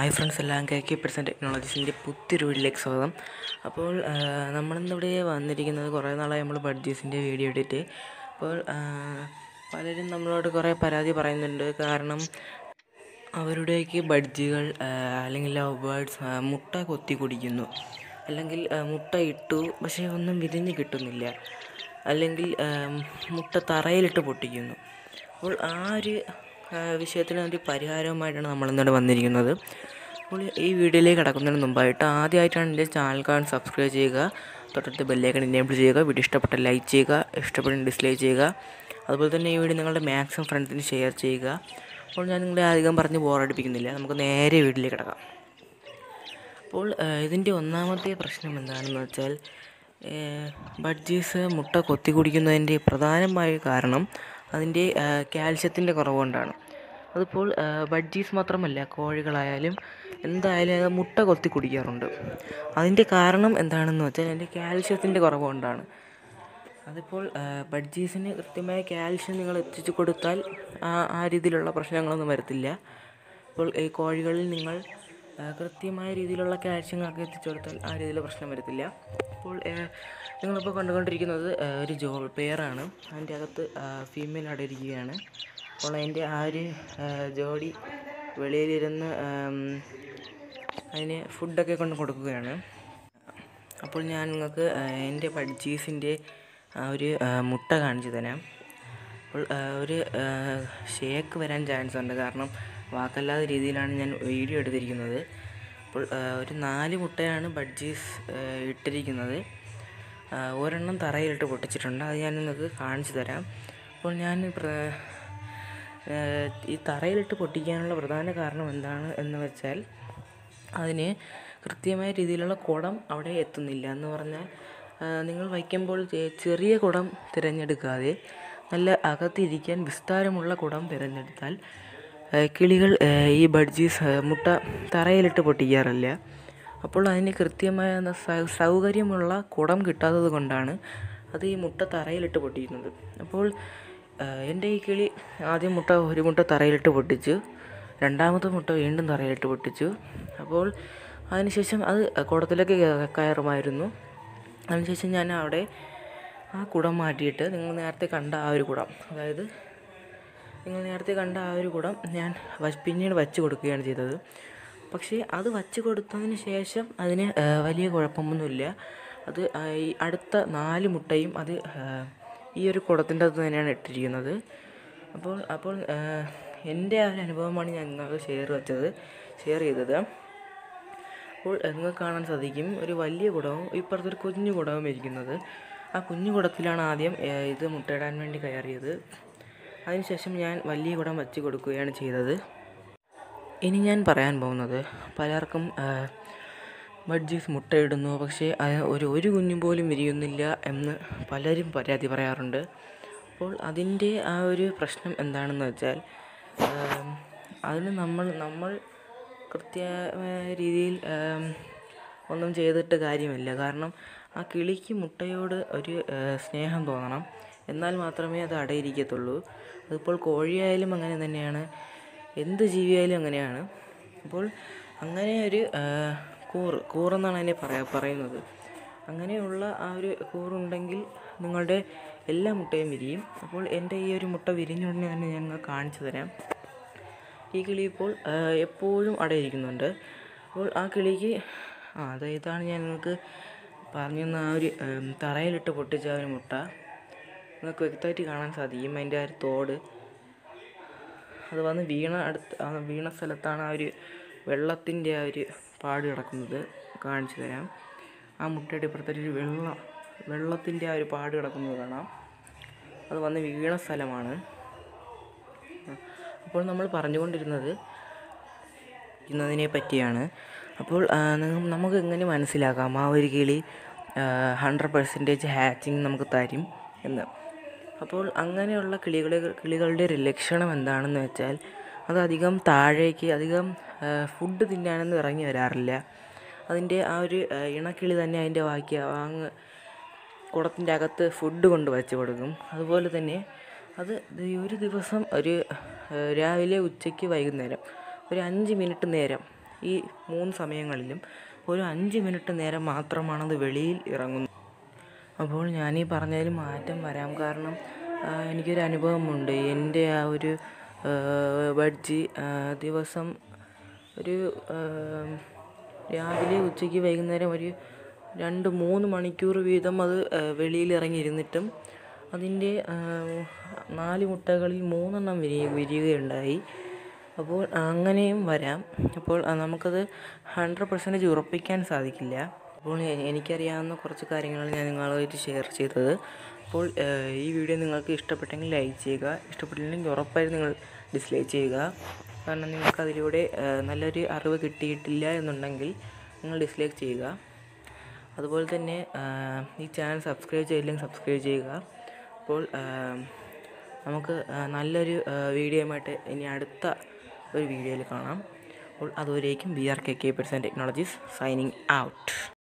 hi friends എല്ലാം K K percent ടെക്നോളജീസിൻ്റെ പുതിയൊരു വീഡിയോയിലേക്ക് സ്വാഗതം അപ്പോൾ ആ, നമ്മളിന്നിവിടെ വന്നിരിക്കുന്നത് കുറേ നാളായി നമ്മൾ ബഡ്ജീസിൻ്റെ വീഡിയോ ഇട്ടിട്ട് അപ്പോൾ ആ, പലരും നമ്മളോട് കുറേ പരാതി പറയുന്നുണ്ട് കാരണം അവരുടെയൊക്കെ ബഡ്ജികൾ ആ, അല്ലെങ്കിൽ ലവ് ബേർഡ്സ് ആ, മുട്ട കൊത്തി കുടിക്കുന്നു അല്ലെങ്കിൽ ആ, മുട്ട ഇട്ടു പക്ഷേ ഒന്നും വിരിഞ്ഞ് കിട്ടുന്നില്ല അല്ലെങ്കിൽ ആ, മുട്ട തറയിലിട്ട് പൊട്ടിക്കുന്നു അപ്പോൾ ആ ഒരു ആ, വിഷയത്തിന് ഒരു പരിഹാരവുമായിട്ടാണ് നമ്മളിന്നിവിടെ വന്നിരിക്കുന്നത് അപ്പോൾ ഈ വീഡിയോയിലേക്ക് കടക്കുന്നതിന് മുമ്പായിട്ട് ആദ്യമായിട്ടാണ് എൻ്റെ ചാനൽ കാണാൻ സബ്സ്ക്രൈബ് ചെയ്യുക തൊട്ടടുത്ത് ബെല്ലൈക്കൺ എനേബിൾ ചെയ്യുക വീഡിയോ ഇഷ്ടപ്പെട്ട ലൈക്ക് ചെയ്യുക ഇഷ്ടപ്പെട്ട ഡിസ്ലൈക്ക് ചെയ്യുക അതുപോലെ തന്നെ ഈ വീഡിയോ നിങ്ങളുടെ മാക്സിമം ഫ്രണ്ട്സിന് ഷെയർ ചെയ്യുക അപ്പോൾ ഞാൻ നിങ്ങളെ അധികം പറഞ്ഞ് ബോറടിപ്പിക്കുന്നില്ല നമുക്ക് നേരെ വീട്ടിലേക്ക് കിടക്കാം അപ്പോൾ ഏഹ്, ഇതിൻ്റെ ഒന്നാമത്തെ പ്രശ്നം എന്താണെന്ന് വെച്ചാൽ ഏഹ്, ബഡ്ജീസ് മുട്ട കൊത്തി കുടിക്കുന്നതിൻ്റെ പ്രധാനമായ കാരണം അതിൻ്റെ കാൽഷ്യത്തിൻ്റെ കുറവ് കൊണ്ടാണ് അതിപ്പോൾ ഏഹ്, ബഡ്ജീസ് മാത്രമല്ല കോഴികളായാലും എന്തായാലും അത് മുട്ട കൊത്തി കുടിക്കാറുണ്ട് അതിൻ്റെ കാരണം എന്താണെന്ന് വെച്ചാൽ അതിൻ്റെ കാൽഷ്യത്തിൻ്റെ കുറവ് കൊണ്ടാണ് അതിപ്പോൾ ആ, ബഡ്ജീസിന് കൃത്യമായ കാൽഷ്യം നിങ്ങൾ എത്തിച്ചു കൊടുത്താൽ ആ ആ രീതിയിലുള്ള പ്രശ്നങ്ങളൊന്നും വരത്തില്ല അപ്പോൾ ഈ കോഴികളിൽ നിങ്ങൾ ആ, കൃത്യമായ രീതിയിലുള്ള കാൽഷ്യങ്ങളൊക്കെ എത്തിച്ചു കൊടുത്താൽ ആ രീതിയിൽ പ്രശ്നം വരത്തില്ല അപ്പോൾ ആ, നിങ്ങളിപ്പോൾ കണ്ടുകൊണ്ടിരിക്കുന്നത് ആ, ഒരു ജോ പെയറാണ് അതിൻ്റെ അകത്ത് ഫീമെയിൽ അവിടെ ഇരിക്കുകയാണ് അപ്പോൾ അതിൻ്റെ ആ ഒരു ആ, ജോഡി വെളിയിലിരുന്ന് ആം, അതിന് ഫുഡൊക്കെ കൊണ്ട് കൊടുക്കുകയാണ് അപ്പോൾ ഞാൻ നിങ്ങൾക്ക് ആ, എൻ്റെ ബഡ്ജീസിൻ്റെ ആ ഒരു ആ, മുട്ട കാണിച്ചു തരാം അപ്പോൾ ആ, ഒരു ഷേക്ക് വരാൻ ചാൻസ് ഉണ്ട് കാരണം വാക്കല്ലാത്ത രീതിയിലാണ് ഞാൻ വീഡിയോ എടുത്തിരിക്കുന്നത് അപ്പോൾ ആ, ഒരു നാല് മുട്ടയാണ് ബഡ്ജീസ് ആ, ഇട്ടിരിക്കുന്നത് ആ, ഒരെണ്ണം തറയിലിട്ട് പൊട്ടിച്ചിട്ടുണ്ട് അത് ഞാൻ നിങ്ങൾക്ക് കാണിച്ചു തരാം അപ്പോൾ ഞാൻ പ്ര- ആ, ഈ തറയിലിട്ട് പൊട്ടിക്കാനുള്ള പ്രധാന കാരണം എന്താണ് എന്ന് വെച്ചാൽ അതിന് കൃത്യമായ രീതിയിലുള്ള കുടം അവിടെ എത്തുന്നില്ല എന്ന് പറഞ്ഞാൽ ആ, നിങ്ങൾ വയ്ക്കുമ്പോൾ ചെ- ചെറിയ കുടം തിരഞ്ഞെടുക്കാതെ നല്ല അകത്തിരിക്കാൻ വിസ്താരമുള്ള കുടം തിരഞ്ഞെടുത്താൽ ആ, കിളികൾ ആ, ഈ ബഡ്ജീസ് ആ, മുട്ട തറയിലിട്ട് പൊട്ടിക്കാറില്ല അപ്പോൾ അതിന് കൃത്യമായ ന- സൗ- സൗകര്യമുള്ള കുടം കിട്ടാത്തത് കൊണ്ടാണ് അത് ഈ മുട്ട തറയിലിട്ട് പൊട്ടിക്കുന്നത് അപ്പോൾ ആ, എൻ്റെ ഈ കിളി ആദ്യം മുട്ട ഒരു മുട്ട തറയിലിട്ട് പൊട്ടിച്ചു രണ്ടാമത്തെ മുട്ട വീണ്ടും തറയിലിട്ട് പൊട്ടിച്ചു അപ്പോൾ അതിനുശേഷം അത് കുടത്തിലേക്ക് കയ- കയറുമായിരുന്നു അതിനുശേഷം ഞാൻ അവിടെ ആ കുടം മാറ്റിയിട്ട് നിങ്ങൾ നേരത്തെ കണ്ട ആ ഒരു കുടം അതായത് നിങ്ങൾ നേരത്തെ കണ്ട ആ ഒരു കുടം ഞാൻ വ- പിന്നീട് വച്ച് കൊടുക്കുകയാണ് ചെയ്തത് പക്ഷേ അത് വച്ച് കൊടുത്തതിന് ശേഷം അതിന് ആ, വലിയ കുഴപ്പമൊന്നുമില്ല അത് ആ, ഈ അടുത്ത നാല് മുട്ടയും അത് ആ, ഈ ഒരു കുടത്തിൻ്റെ അകത്ത് തന്നെയാണ് ഇട്ടിരിക്കുന്നത് അപ്പോൾ അപ്പോൾ ആ, എൻ്റെ ആ ഒരു അനുഭവമാണ് ഞാൻ നിങ്ങൾക്ക് ഷെയർ വെച്ചത് ഷെയർ ചെയ്തത് അപ്പോൾ നിങ്ങൾക്ക് കാണാൻ സാധിക്കും ഒരു വലിയ കുടവും ഇപ്പുറത്തൊരു കുഞ്ഞു കുടവും ഇരിക്കുന്നത് ആ കുഞ്ഞു കുടത്തിലാണ് ആദ്യം ഏ, ഇത് മുട്ടയിടാൻ വേണ്ടി കയറിയത് അതിനുശേഷം ഞാൻ വലിയ കുടം വച്ച് കൊടുക്കുകയാണ് ചെയ്തത് ഇനി ഞാൻ പറയാൻ പോകുന്നത് പലർക്കും ആ, ബഡ്ജീസ് മുട്ടയിടുന്നു പക്ഷേ അത് ഒരു ഒരു കുഞ്ഞും പോലും വിരിയുന്നില്ല എന്ന് പലരും പരാതി പറയാറുണ്ട് അപ്പോൾ അതിൻ്റെ ആ ഒരു പ്രശ്നം എന്താണെന്ന് വെച്ചാൽ ആം, അതിന് നമ്മൾ നമ്മൾ കൃത്യമായ രീതിയിൽ ആം, ഒന്നും ചെയ്തിട്ട് കാര്യമില്ല കാരണം ആ കിളിക്ക് മുട്ടയോട് ഒരു ആ, സ്നേഹം തോന്നണം എന്നാൽ മാത്രമേ അത് അടയിരിക്കത്തുള്ളൂ അതിപ്പോൾ കോഴിയായാലും അങ്ങനെ തന്നെയാണ് എന്ത് ജീവിയായാലും അങ്ങനെയാണ് അപ്പോൾ അങ്ങനെ ഒരു ആ, കൂറ് കൂറെന്നാണ് അതിനെ പറയാ പറയുന്നത് അങ്ങനെയുള്ള ആ ഒരു കൂറുണ്ടെങ്കിൽ നിങ്ങളുടെ എല്ലാ മുട്ടയും വിരിയും അപ്പോൾ എൻ്റെ ഈ ഒരു മുട്ട വിരിഞ്ഞുടനെ തന്നെ ഞങ്ങൾ കാണിച്ചു തരാം ഈ കിളി ഇപ്പോൾ ആ, എപ്പോഴും അവിടെ ഇരിക്കുന്നുണ്ട് അപ്പോൾ ആ കിളിക്ക് ആ അത് ഇതാണ് ഞാൻ നിങ്ങൾക്ക് പറഞ്ഞു തന്ന ആ ഒരു ഉം, തറയിലിട്ട് പൊട്ടിച്ച ആ ഒരു മുട്ട നിങ്ങൾക്ക് വ്യക്തമായിട്ട് കാണാൻ സാധിക്കും അതിൻ്റെ ആ ഒരു തോട് അത് വന്ന് വീണ അടുത്ത് ആ വീണ സ്ഥലത്താണ് ആ ഒരു വെള്ളത്തിൻ്റെ ആ ഒരു പാട് കിടക്കുന്നത് കാണിച്ചു തരാം ആ മുട്ടയുടെ ഇപ്പുറത്തൊരു വെള്ളം വെള്ളത്തിൻ്റെ ആ ഒരു പാട് കിടക്കുന്നത് കാണാം അത് വന്ന് വീണ സ്ഥലമാണ് അപ്പോൾ നമ്മൾ പറഞ്ഞുകൊണ്ടിരുന്നത് ഇന്നതിനെ പറ്റിയാണ് അപ്പോൾ ആ, നിങ്ങ- നമുക്ക് എങ്ങനെ മനസ്സിലാക്കാം ആ ഒരു കിളി ഹൺഡ്രഡ് പെർസെൻറ്റേജ് ഹാച്ചിങ് നമുക്ക് തരും എന്ന് അപ്പോൾ അങ്ങനെയുള്ള കിളികളെ കിളികളുടെ ഒരു ലക്ഷണം എന്താണെന്ന് വെച്ചാൽ അത് അധികം താഴേക്ക് അധികം ഫുഡ് തിന്നാനൊന്നും ഇറങ്ങി വരാറില്ല അതിൻ്റെ ആ ഒരു ആ, ഇണക്കിളി തന്നെ അതിൻ്റെ ബാക്കി അങ്ങ് കുടത്തിൻ്റെ അകത്ത് ഫുഡ് കൊണ്ട് വച്ച് കൊടുക്കും അതുപോലെ തന്നെ അത് ദി- ഒരു ദിവസം ഒരു ഏഹ്, രാവിലെ ഉച്ചയ്ക്ക് വൈകുന്നേരം ഒരു അഞ്ച് മിനിറ്റ് നേരം ഈ മൂന്ന് സമയങ്ങളിലും ഒരു അഞ്ച് മിനിറ്റ് നേരം മാത്രമാണത് വെളിയിൽ ഇറങ്ങുന്നത് അപ്പോൾ ഞാനീ പറഞ്ഞതിൽ മാറ്റം വരാം കാരണം ആ, എനിക്കൊരു അനുഭവമുണ്ട് എൻ്റെ ആ ഒരു ആ, ബഡ്ജി ആ, ദിവസം ഒരു ആ, രാവിലെ ഉച്ചയ്ക്ക് വൈകുന്നേരം ഒരു രണ്ട് മൂന്ന് മണിക്കൂർ വീതം അത് ആ, വെളിയിൽ ഇറങ്ങിയിരുന്നിട്ടും അതിൻ്റെ ആ, നാല് മുട്ടകളിൽ മൂന്നെണ്ണം വിരി വിരിയുകയുണ്ടായി അപ്പോൾ അങ്ങനെയും വരാം അപ്പോൾ ആ, നമുക്കത് ഹൺഡ്രഡ് പെർസെൻറ്റേജ് ഉറപ്പിക്കാൻ സാധിക്കില്ല അപ്പോൾ എ- എനിക്കറിയാവുന്ന കുറച്ച് കാര്യങ്ങളാണ് ഞാൻ നിങ്ങളുമായിട്ട് ഷെയർ ചെയ്തത് അപ്പോൾ ഏഹ്, ഈ വീഡിയോ നിങ്ങൾക്ക് ഇഷ്ടപ്പെട്ടെങ്കിൽ ലൈക്ക് ചെയ്യുക ഇഷ്ടപ്പെട്ടില്ലെങ്കിൽ ഉറപ്പായും നിങ്ങൾ ഡിസ്ലൈക്ക് ചെയ്യുക കാരണം നിങ്ങൾക്ക് അതിലൂടെ ഏഹ്, നല്ലൊരു അറിവ് കിട്ടിയിട്ടില്ല എന്നുണ്ടെങ്കിൽ നിങ്ങൾ ഡിസ്ലൈക്ക് ചെയ്യുക അതുപോലെ തന്നെ ഏഹ്, ഈ ചാനൽ സബ്സ്ക്രൈബ് ചെയ്തില്ലെങ്കിൽ സബ്സ്ക്രൈബ് ചെയ്യുക അപ്പോൾ ഏഹ്, നമുക്ക് ഏഹ്, നല്ലൊരു വീഡിയോയുമായിട്ട് ഇനി അടുത്ത ഒരു വീഡിയോയിൽ കാണാം അപ്പോൾ അതുവരേക്കും B R K K percent technologies signing out